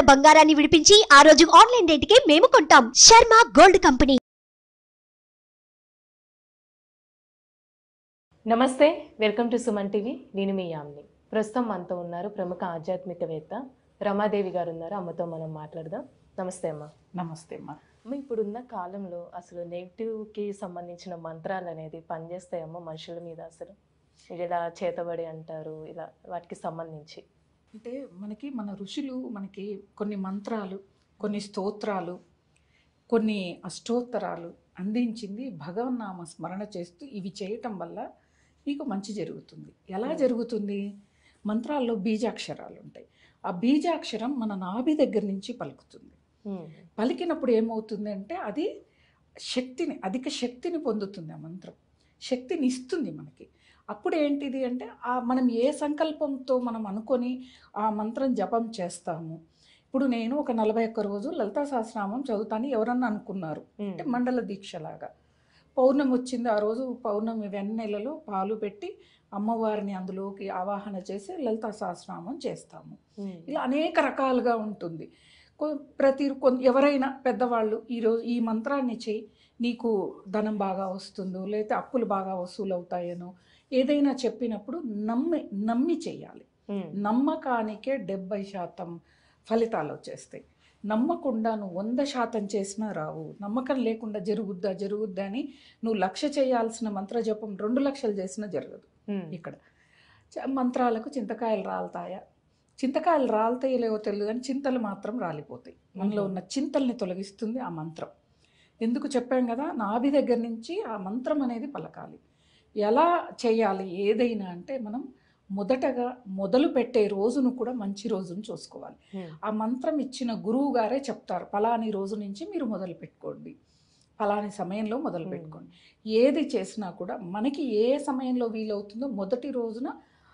ఉన్న బంగారాన్ని విడిపించి ఆ రోజు ఆన్లైన్ రేటుకే మేము కొంటాం శర్మ గోల్డ్ కంపెనీ నమస్తే వెల్కమ్ టు సుమన్ టీవీ నేను మీ యామ్ని ప్రస్తుతం మనతో ఉన్నారు ప్రముఖ ఆధ్యాత్మికవేత్త రమాదేవి గారు ఉన్నారు అమ్మతో మనం మాట్లాడదాం నమస్తే అమ్మ నమస్తే అమ్మా అమ్మ ఇప్పుడున్న కాలంలో అసలు నెగిటివ్కి సంబంధించిన మంత్రాలు అనేది పనిచేస్తాయమ్మా మనుషుల మీద అసలు ఇలా చేతబడి అంటారు ఇలా వాటికి సంబంధించి అంటే మనకి మన ఋషులు మనకి కొన్ని మంత్రాలు కొన్ని స్తోత్రాలు కొన్ని అష్టోత్తరాలు అందించింది భగవన్నామ స్మరణ చేస్తూ ఇవి చేయటం వల్ల మీకు మంచి జరుగుతుంది ఎలా Hmm. జరుగుతుంది మంత్రాల్లో బీజాక్షరాలు ఉంటాయి ఆ బీజాక్షరం మన నాభి దగ్గర నుంచి పలుకుతుంది ఉమ్, పలికినప్పుడు ఏమవుతుంది అంటే అది శక్తిని అధిక శక్తిని పొందుతుంది ఆ మంత్రం శక్తిని ఇస్తుంది మనకి అప్పుడు ఏంటిది అంటే ఆ మనం ఏ సంకల్పంతో మనం అనుకొని ఆ మంత్రం జపం చేస్తాము ఇప్పుడు నేను ఒక నలభై ఒక్క రోజు లలితా సహస్రనామం చదువుతాను ఎవరన్నా అనుకున్నారు ఉమ్, అంటే మండల దీక్షలాగా పౌర్ణమి వచ్చింది ఆ రోజు పౌర్ణమి వెన్నెలలో పాలు పెట్టి అమ్మవారిని అందులోకి ఆవాహన చేసి లలితా సహస్రనామం చేస్తాము ఉమ్, ఇలా అనేక రకాలుగా ఉంటుంది కొ- ప్రతి కొన్ ఎవరైనా పెద్దవాళ్ళు ఈరోజు ఈ మంత్రాన్ని చేయి నీకు ధనం బాగా వస్తుందో లేకపోతే అప్పులు బాగా వసూలు అవుతాయనో ఏదైనా చెప్పినప్పుడు నమ్మి నమ్మి చేయాలి ఉమ్, నమ్మకానికే డెబ్బై శాతం ఫలితాలు వచ్చేస్తాయి నమ్మకుండా నువ్వు వంద శాతం చేసినా రావు నమ్మకం లేకుండా జరుగుద్దా జరుగుద్దా అని నువ్వు లక్ష చేయాల్సిన మంత్ర జపం రెండు లక్షలు చేసినా జరగదు ఉమ్, ఇక్కడ చ- మంత్రాలకు చింతకాయలు రాలుతాయా చింతకాయలు రాలుతాయో లేవో తెలియదు కానీ చింతలు మాత్రం రాలిపోతాయి మనలో ఉన్న చింతల్ని తొలగిస్తుంది ఆ మంత్రం ఎందుకు చెప్పాం కదా నాభి దగ్గర నుంచి ఆ మంత్రం అనేది పలకాలి ఎలా చేయాలి ఏదైనా అంటే మనం మొదటగా మొదలు పెట్టే రోజును కూడా మంచి రోజును చూసుకోవాలి ఉమ్, ఆ మంత్రం ఇచ్చిన గురువు గారే చెప్తారు ఫలాని రోజు నుంచి మీరు మొదలు పెట్టుకోండి ఫలాని సమయంలో మొదలు Hmm. పెట్టుకోండి ఏది చేసినా కూడా మనకి ఏ సమయంలో వీలవుతుందో మొదటి రోజున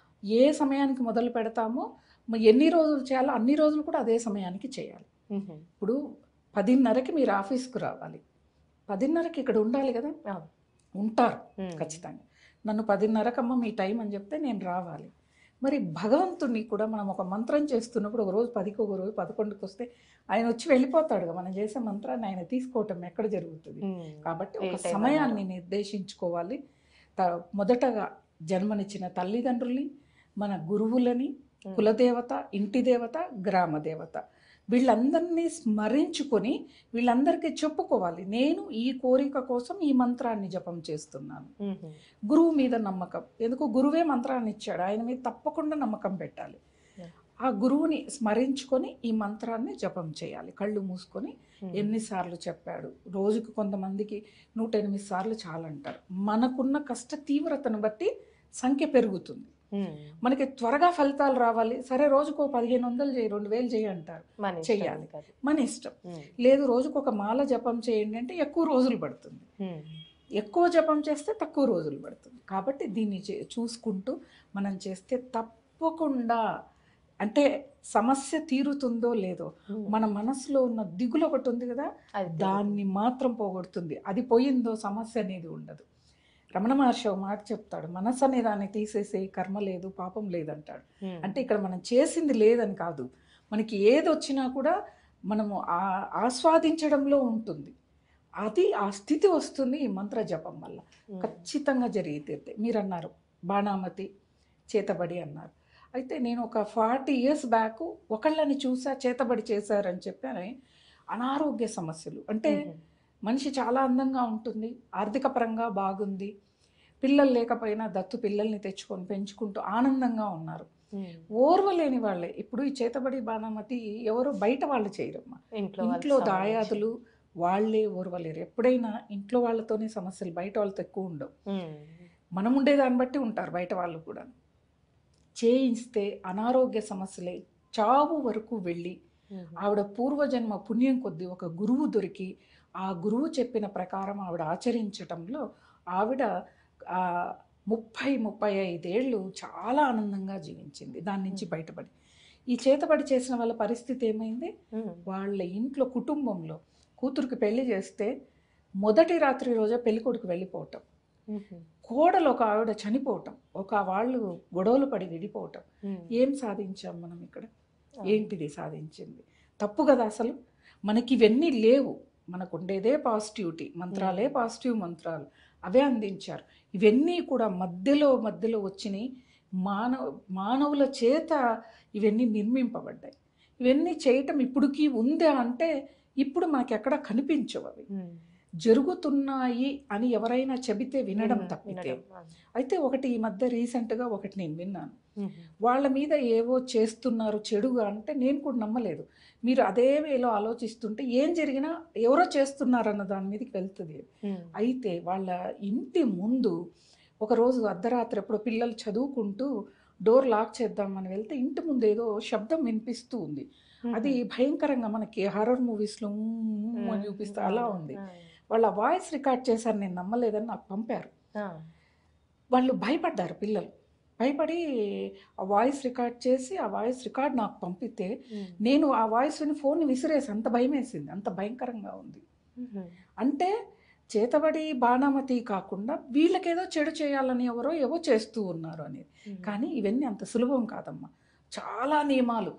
ఏ సమయానికి మొదలు పెడతామో మ- ఎన్ని రోజులు చేయాలో అన్ని రోజులు కూడా అదే సమయానికి చేయాలి ఉమ్, ఇప్పుడు పదిన్నరకి మీరు ఆఫీస్కు రావాలి పదిన్నరకి ఇక్కడ ఉండాలి కదా అవును. ఉంటారు ఉమ్, ఖచ్చితంగా నన్ను పదిన్నరకమ్మ మీ టైం అని చెప్తే నేను రావాలి మరి భగవంతుడిని కూడా మనం ఒక మంత్రం చేస్తున్నప్పుడు ఒక రోజు పదికి ఒక రోజు పదకొండుకి వస్తే ఆయన వచ్చి వెళ్ళిపోతాడుగా మనం చేసే మంత్రాన్ని ఆయన తీసుకోవటం ఎక్కడ జరుగుతుంది ఉమ్, కాబట్టి ఏ ఒక time సమయాన్ని నిర్దేశించుకోవాలి త- మొదటగా జన్మనిచ్చిన తల్లిదండ్రుల్ని మన గురువులని ఉమ్, కులదేవత ఇంటి దేవత గ్రామ దేవత వీళ్ళందరినీ స్మరించుకొని వీళ్ళందరికీ చెప్పుకోవాలి నేను ఈ కోరిక కోసం ఈ మంత్రాన్ని జపం చేస్తున్నాను ఉమ్, గురువు మీద నమ్మకం ఎందుకు గురువే మంత్రాన్ని ఇచ్చాడు ఆయన మీద తప్పకుండా నమ్మకం పెట్టాలి Yeah. ఆ గురువుని స్మరించుకొని ఈ మంత్రాన్ని జపం చేయాలి కళ్ళు మూసుకొని ఉమ్, ఎన్నిసార్లు చెప్పాడు రోజుకి కొంతమందికి నూట ఎనిమిది సార్లు చాలంటారు మనకున్న కష్ట తీవ్రతను బట్టి సంఖ్య పెరుగుతుంది ఉమ్, మనకి త్వరగా ఫలితాలు రావాలి సరే రోజుకు ఓ పదిహేను వందలు చేయి రెండు వేలు చేయి అంటారు మన ఇష్టం చెయ్యాలి. కాదు. మన ఇష్టం ఉమ్, లేదు రోజుకు ఒక మాల జపం చేయండి అంటే ఎక్కువ రోజులు పడుతుంది ఉమ్, ఎక్కువ జపం చేస్తే తక్కువ రోజులు పడుతుంది కాబట్టి దీన్ని చే- చూసుకుంటూ మనం చేస్తే తప్పకుండా అంటే సమస్య తీరుతుందో లేదో ఉమ్, మన మనసులో ఉన్న దిగులు ఒకటి ఉంది కదా అది దాన్ని మాత్రం పోగొడుతుంది అది పోయిందో సమస్య అనేది ఉండదు రమణ మహర్షి ఒక మాట చెప్తాడు మనసు అనే దాన్ని తీసేసే కర్మ లేదు పాపం లేదంటాడు ఉమ్, అంటే ఇక్కడ మనం చేసింది లేదని కాదు మనకి ఏది వచ్చినా కూడా మనము ఆ- ఆస్వాదించడంలో ఉంటుంది అది ఆ స్థితి వస్తుంది ఈ మంత్ర జపం వల్ల ఉమ్, ఖచ్చితంగా జరిగి తీరుతాయి మీరు అన్నారు బాణామతి చేతబడి అన్నారు అయితే నేను ఒక ఫార్టీ ఇయర్స్ బ్యాక్ ఒకళ్ళని చూసా చేతబడి చేశారని చెప్పాను అనారోగ్య సమస్యలు అంటే ఉమ్, మనిషి చాలా అందంగా ఉంటుంది ఆర్థిక పరంగా బాగుంది పిల్లలు లేకపోయినా దత్తు పిల్లల్ని తెచ్చుకొని పెంచుకుంటూ ఆనందంగా ఉన్నారు ఉమ్, ఓర్వలేని వాళ్ళే ఇప్పుడు ఈ చేతబడి బాణామతి ఎవరో బయట వాళ్ళు చేయరమ్మా ఇంట్లో వాళ్ళకి ఇంట్లో సంబంధించి. దాయాదులు వాళ్ళే ఓర్వలేరు ఎప్పుడైనా ఇంట్లో వాళ్ళతోనే సమస్యలు బయట వాళ్ళతో ఎక్కువ ఉండవు ఉమ్, మనం ఉండేదాన్ని బట్టి ఉంటారు బయట వాళ్ళు కూడా చేయిస్తే అనారోగ్య సమస్యలే చావు వరకు వెళ్ళి ఉమ్, ఆవిడ పూర్వజన్మ పుణ్యం కొద్దీ ఒక గురువు దొరికి ఆ గురువు చెప్పిన ప్రకారం ఆవిడ ఆచరించటంలో ఆవిడ ఆ, ముప్పై ముప్పై ఐదేళ్ళు చాలా ఆనందంగా జీవించింది దాని నుంచి బయటపడి ఈ చేతబడి చేసిన వాళ్ళ పరిస్థితి ఏమైంది ఉమ్, వాళ్ళ ఇంట్లో కుటుంబంలో కూతురికి పెళ్లి చేస్తే మొదటి రాత్రి రోజే పెళ్లి కొడుకు వెళ్ళిపోవటం ఉమ్, కోడలు ఒక ఆవిడ చనిపోవటం ఒక వాళ్ళు గొడవలు పడి విడిపోవటం ఉమ్, ఏం సాధించాం మనం ఇక్కడ ఏంటిది సాధించింది తప్పు కదా అసలు మనకి ఇవన్నీ లేవు మనకు ఉండేదే పాజిటివిటీ మంత్రాలే Hmm. పాజిటివ్ మంత్రాలు అవే అందించారు ఇవన్నీ కూడా మధ్యలో మధ్యలో వచ్చినాయి మానవ మానవుల చేత ఇవన్నీ నిర్మింపబడ్డాయి ఇవన్నీ చేయటం ఇప్పుడుకి ఉందా అంటే ఇప్పుడు మనకి ఎక్కడ కనిపించవు అవి ఉమ్. జరుగుతున్నాయి అని ఎవరైనా చెబితే వినడం ఉమ్, తప్పితే వినడం. ఆ. అయితే ఒకటి ఈ మధ్య రీసెంట్గా ఒకటి నేను విన్నాను ఉమ్. వాళ్ళ మీద ఏవో చేస్తున్నారు చెడుగా అంటే నేను కూడా నమ్మలేదు మీరు అదే వేలో ఆలోచిస్తుంటే ఏం జరిగినా ఎవరో చేస్తున్నారన్న దాని మీదకి వెళ్తుంది ఉమ్. అయితే వాళ్ళ ఇంటి ముందు ఒకరోజు అర్ధరాత్రి ఎప్పుడో పిల్లలు చదువుకుంటూ డోర్ లాక్ చేద్దామని వెళ్తే ఇంటి ముందు ఏదో శబ్దం వినిపిస్తూ ఉంది అది భయంకరంగా మనకి హారర్ మూవీస్లో ఉమ్. అని చూపిస్తే అలా ఉంది ఆ. వాళ్ళ వాయిస్ రికార్డ్ చేశారు నేను నమ్మలేదని నాకు పంపారు ఆ. వాళ్ళు భయపడ్డారు పిల్లలు భయపడి ఆ వాయిస్ రికార్డ్ చేసి ఆ వాయిస్ రికార్డ్ నాకు పంపితే ఉమ్. నేను ఆ వాయిస్ విని ఫోన్ విసిరేసి అంత భయం వేసింది అంత భయంకరంగా ఉంది ఉమ్. అంటే చేతబడి బాణామతి కాకుండా వీళ్ళకేదో చెడు చేయాలని ఎవరో ఏవో చేస్తూ ఉన్నారు అనేది ఉమ్. కానీ ఇవన్నీ అంత సులభం కాదమ్మా చాలా నియమాలు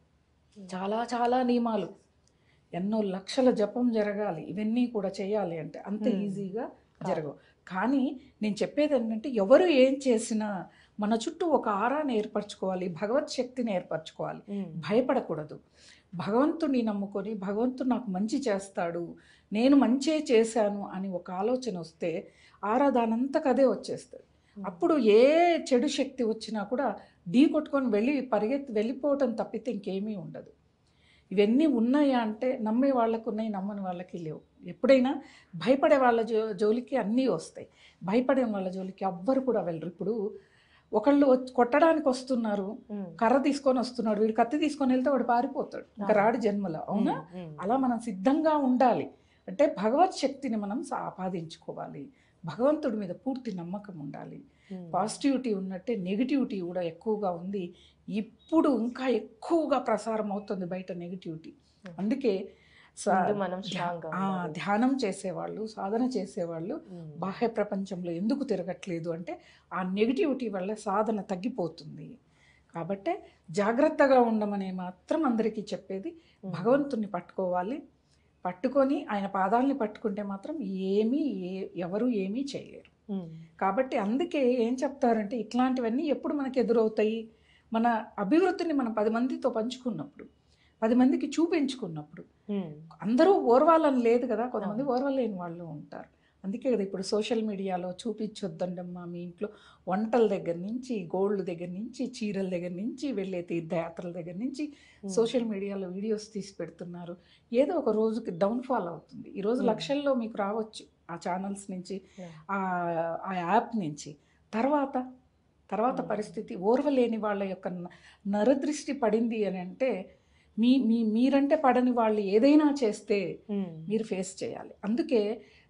చాలా చాలా నియమాలు ఎన్నో లక్షల జపం జరగాలి ఇవన్నీ కూడా చేయాలి అంటే అంత Hmm. ఈజీగా జరగవు కానీ నేను చెప్పేది ఏంటంటే ఎవరు ఏం చేసినా మన చుట్టూ ఒక ఆరాన్ని ఏర్పరచుకోవాలి భగవత్ శక్తిని ఏర్పరచుకోవాలి ఉమ్. భయపడకూడదు భగవంతుని నమ్ముకొని భగవంతుడు నాకు మంచి చేస్తాడు నేను మంచే చేశాను అని ఒక ఆలోచన వస్తే ఆరాధానంతకు అదే వచ్చేస్తుంది అప్పుడు ఏ చెడు శక్తి వచ్చినా కూడా ఢీ కొట్టుకొని వెళ్ళి పరిగెత్తి వెళ్ళిపోవటం తప్పితే ఇంకేమీ ఉండదు ఇవన్నీ ఉన్నాయా అంటే నమ్మే వాళ్ళకు ఉన్నాయి నమ్మని వాళ్ళకి లేవు ఎప్పుడైనా భయపడే వాళ్ళ జో జోలికి అన్నీ వస్తాయి భయపడే వాళ్ళ జోలికి ఎవ్వరు కూడా వెళ్ళరు ఇప్పుడు ఒకళ్ళు వచ్చి కొట్టడానికి వస్తున్నారు ఉమ్. కర్ర తీసుకొని వస్తున్నాడు వీడు కత్తి తీసుకొని వెళ్తే వాడు పారిపోతాడు ఇంకా రాడు జన్మలో అవునా ఉమ్. ఉమ్. అలా మనం సిద్ధంగా ఉండాలి అంటే భగవత్ శక్తిని మనం ఆపాదించుకోవాలి భగవంతుడి మీద పూర్తి నమ్మకం ఉండాలి ఉమ్. పాజిటివిటీ ఉన్నట్టే నెగిటివిటీ కూడా ఎక్కువగా ఉంది ఇప్పుడు ఇంకా ఎక్కువగా ప్రసారం అవుతుంది బయట నెగిటివిటీ అందుకే సా- ముందు మనం స్ట్రాంగ్ గా ఆ, ఉండాలి. ధ్యానం చేసేవాళ్ళు సాధన చేసేవాళ్ళు ఉమ్. బాహ్య ప్రపంచంలో ఎందుకు తిరగట్లేదు అంటే ఆ నెగిటివిటీ వల్ల సాధన తగ్గిపోతుంది కాబట్టే జాగ్రత్తగా ఉండమని మాత్రం అందరికీ చెప్పేది ఉమ్. భగవంతుని పట్టుకోవాలి పట్టుకొని ఆయన పాదాలని పట్టుకుంటే మాత్రం ఏమీ ఏ ఎవరు ఏమీ చేయలేరు ఉమ్. కాబట్టి అందుకే ఏం చెప్తారంటే ఇట్లాంటివన్నీ ఎప్పుడు మనకు ఎదురవుతాయి మన అభివృద్ధిని మనం పది మందితో పంచుకున్నప్పుడు పది మందికి చూపించుకున్నప్పుడు ఉమ్. అందరూ ఓర్వాలని లేదు కదా కొంతమంది అవును. ఓర్వలేని వాళ్ళు ఉంటారు అందుకే కదా ఇప్పుడు సోషల్ మీడియాలో చూపించొద్దండమ్మా మీ ఇంట్లో వంటల దగ్గర నుంచి గోల్డ్ దగ్గర నుంచి చీరల దగ్గర నుంచి వెళ్ళే తీర్థయాత్రల దగ్గర నుంచి ఉమ్. సోషల్ మీడియాలో వీడియోస్ తీసి పెడుతున్నారు ఏదో ఒక రోజుకి డౌన్ఫాల్ అవుతుంది ఈరోజు Hmm. లక్షల్లో మీకు రావచ్చు ఆ ఛానల్స్ నుంచి Yeah. ఆ ఆ యాప్ నుంచి తర్వాత తర్వాత Hmm. పరిస్థితి ఓర్వలేని వాళ్ళ యొక్క న- నరదృష్టి పడింది అని అంటే మీ మీ మీరంటే పడని వాళ్ళు ఏదైనా చేస్తే ఉమ్. మీరు ఫేస్ చేయాలి అందుకే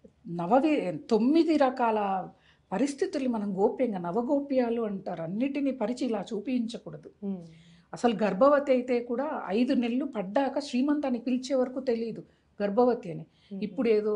నవవి తొమ్మిది రకాల పరిస్థితులు మనం గోప్యంగా నవగోప్యాలు అంటారు అన్నిటినీ పరిచి ఇలా చూపించకూడదు ఉమ్. అసలు గర్భవతి అయితే కూడా ఐదు నెలలు పడ్డాక శ్రీమంతాన్ని పిలిచే వరకు తెలియదు గర్భవతి అని ఉమ్. ఇప్పుడు ఏదో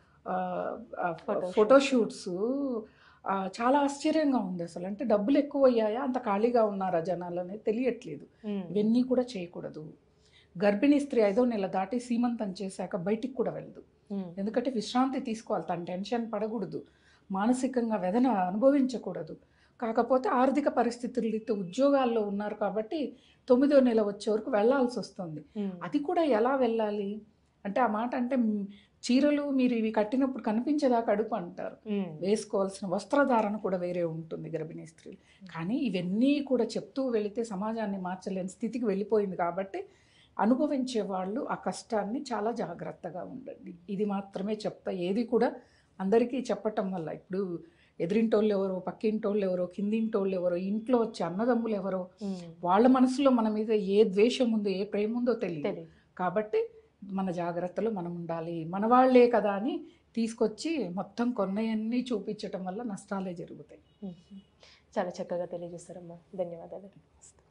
Photo ఫోటోషూట్స్ చాలా ఆశ్చర్యంగా ఉంది అసలు అంటే డబ్బులు ఎక్కువ అయ్యాయా అంత ఖాళీగా ఉన్నారా జనాలు అనేది తెలియట్లేదు ఉమ్. ఇవన్నీ కూడా చేయకూడదు గర్భిణీ స్త్రీ ఐదో నెల దాటి సీమంతం చేశాక బయటికి కూడా వెళ్ళదు ఉమ్. ఎందుకంటే విశ్రాంతి తీసుకోవాలి తన టెన్షన్ పడకూడదు మానసికంగా వేదన అనుభవించకూడదు కాకపోతే ఆర్థిక పరిస్థితులు రీత్యా ఉద్యోగాల్లో ఉన్నారు కాబట్టి తొమ్మిదో నెల వచ్చే వరకు వెళ్ళాల్సి వస్తుంది ఉమ్. అది కూడా ఎలా వెళ్ళాలి అంటే ఆ మాట అంటే మ్, చీరలు మీరు ఇవి కట్టినప్పుడు కనిపించేదాకా అడుపు అంటారు ఉమ్. వేసుకోవాల్సిన వస్త్రధారణ కూడా వేరే ఉంటుంది గర్భిణీ స్త్రీలు కానీ ఇవన్నీ కూడా చెప్తూ వెళితే సమాజాన్ని మార్చలేని స్థితికి వెళ్ళిపోయింది కాబట్టి అనుభవించే వాళ్ళు ఆ కష్టాన్ని చాలా జాగ్రత్తగా ఉండండి ఇది మాత్రమే చెప్తా ఏది కూడా అందరికీ చెప్పటం వల్ల ఇప్పుడు ఎదిరింటోళ్ళు ఎవరో పక్కింటోళ్ళు ఎవరో కిందింటోళ్ళు ఎవరో ఇంట్లో వచ్చే అన్నదమ్ములు ఎవరో ఉమ్. వాళ్ళ మనసులో మన మీద ఏ ద్వేషం ఉందో ఏ ప్రేమ ఉందో తెలియదు తెలియదు కాబట్టి మన జాగ్రత్తలు మనం ఉండాలి మన వాళ్ళే కదా అని తీసుకొచ్చి మొత్తం కొన్నయన్నీ చూపించటం వల్ల నష్టాలే జరుగుతాయి ఉమ్. చాలా చక్కగా తెలియజేస్తారమ్మా ధన్యవాదాలు